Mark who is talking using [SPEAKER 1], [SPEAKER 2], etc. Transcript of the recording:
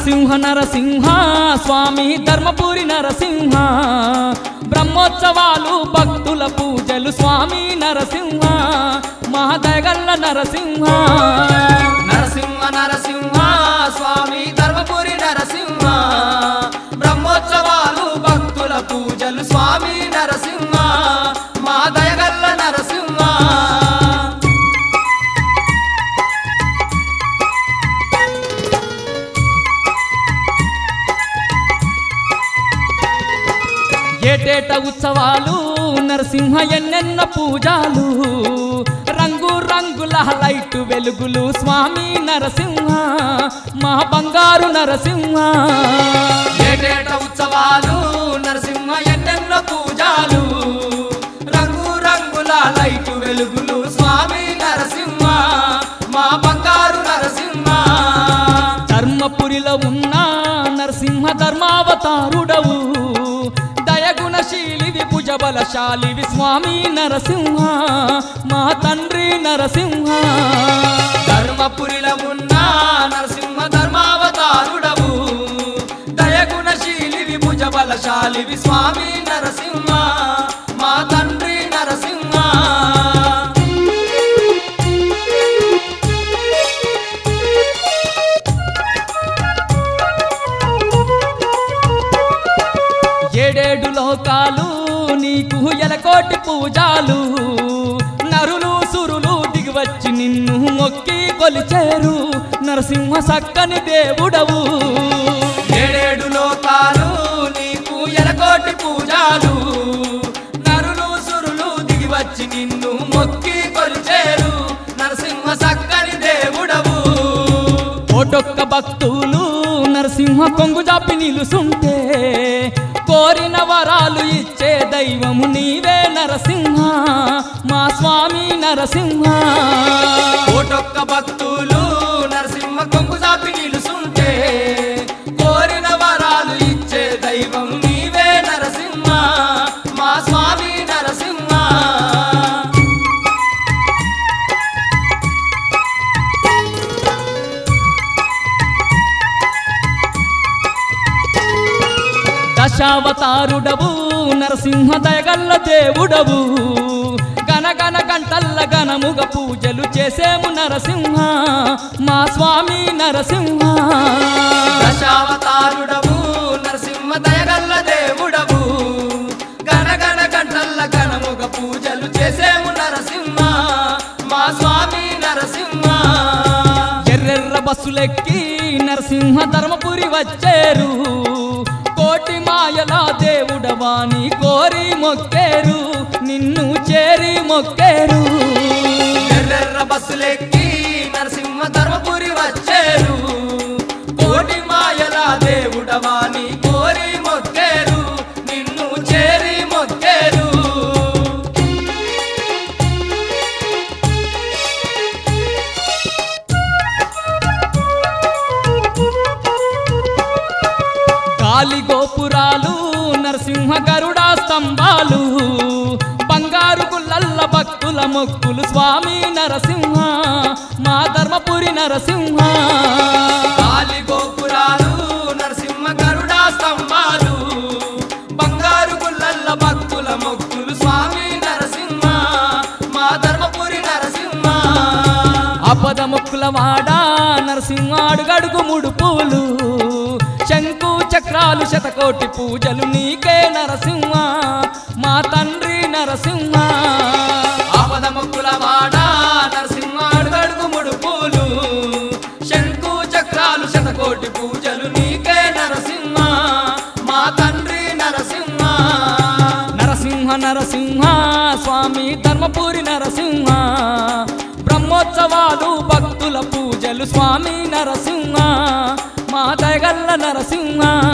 [SPEAKER 1] నరసింహ నరసింహ స్వామి ధర్మపురి నరసింహ బ్రహ్మోత్సవాలు భక్తుల పూజలు స్వామి నరసింహ మహదగల్ల నరసింహ
[SPEAKER 2] నరసింహ నరసింహ స్వామి ధర్మపురి నరసింహ బ్రహ్మోత్సవాలు భక్తుల పూజలు స్వామి నరసింహ మా దయగల్ల నరసింహ
[SPEAKER 1] ఏటేట ఉత్సవాలు నరసింహ ఎన్నెన్న పూజాలు రంగు రంగుల లైట్ వెలుగులు స్వామి నరసింహ మా బంగారు నరసింహ
[SPEAKER 2] ఏటేట ఉత్సవాలు నరసింహ ఎన్నెన్నో పూజాలు రంగు రంగుల లైటు వెలుగులు స్వామి నరసింహ మా బంగారు నరసింహ
[SPEAKER 1] ధర్మపురిలో ఉన్న నరసింహ ధర్మావతారుడవు దయగుణశీలివి భుజబలశాలివి స్వామి నరసింహ మా తండ్రి నరసింహ
[SPEAKER 2] ధర్మపురిలో ఉన్న నరసింహ ధర్మావతారుడవు దయగుణశీలి విభుజ బలశాలివి స్వామి నరసింహ మా తండ్రి నరసింహ
[SPEAKER 1] ఏడేడు లోకాలు నీకు ఎలకోటి పూజాలు నరులు సురులు దిగివచ్చి నిన్ను మొక్కి కొలిచేరు నరసింహ సక్కని దేవుడవు
[SPEAKER 2] ఏడేడు లోకాలు నీకు ఎలకోటి పూజాలు నరులు సురులు దిగి వచ్చి నిన్ను మొక్కి కొలిచేరు నరసింహ సక్కని దేవుడవు
[SPEAKER 1] కోటొక్క భక్తులు నరసింహ కొంగు జాపి నిలుసుంటే కోరిన వరాలు ఇచ్చే దైవము నీవే నరసింహ మా స్వామి నరసింహ
[SPEAKER 2] కోటొక్క భక్తులు నరసింహ కొంగు చాపి నిలుసుంటే కోరిన వరాలు ఇచ్చే దైవం నీవే నరసింహ మా స్వామి నరసింహ
[SPEAKER 1] దశావతారుడవు నరసింహ దయగల్ల దేవుడవు గనగన గంటల్ల గనముగ పూజలు చేసేము నరసింహ మా స్వామి నరసింహ
[SPEAKER 2] దశావతారుడవు నరసింహ దయగల్ల దేవుడవు గణగణ గంటల్ల గణముగ పూజలు చేసేము నరసింహ మా స్వామి నరసింహ
[SPEAKER 1] ఎర్రెర్ర బస్సులెక్కి నరసింహ ధర్మపురి వచ్చేరు కోటి మాయల దేవుడవాని కోరి మొక్కేరు నిన్ను చేరి మొక్కేరు
[SPEAKER 2] ఎర్రెర్ర బస్సులెక్కి నరసింహ ధర్మపురి వచ్చేరు కోటి మాయల దేవుడవాని కోరి మొక్కేరు నిన్ను చేరి మొక్కేరు
[SPEAKER 1] గాలి గోపురాలు నరసింహ గరుడా స్తంభాలు బంగారు గుల్లల్ల భక్తుల మొక్కులు స్వామి నరసింహ మా ధర్మపురి నరసింహ
[SPEAKER 2] గాలి గోపురాలు నరసింహ గరుడా స్తంభాలు బంగారు గుల్లల్ల భక్తుల మొక్కులు స్వామి నరసింహ మా ధర్మపురి నరసింహ
[SPEAKER 1] ఆపద మొక్కుల వాడ నరసింహ అడుగడుగు ముడుపులు శంకు చక్రాలు శతకోటి పూజలు నీకే నరసింహ మా తండ్రి నరసింహ
[SPEAKER 2] ఆపద మొక్కుల వాడ నరసింహ అడుగడుగు ముడుపులు శంకు చక్రాలు శతకోటి పూజలు నీకే నరసింహ మా తండ్రి నరసింహ
[SPEAKER 1] నరసింహ నరసింహ స్వామి ధర్మపురి నరసింహ బ్రహ్మోత్సవాలు భక్తుల పూజలు స్వామి నరసింహ మా దయగల్ల నరసింహ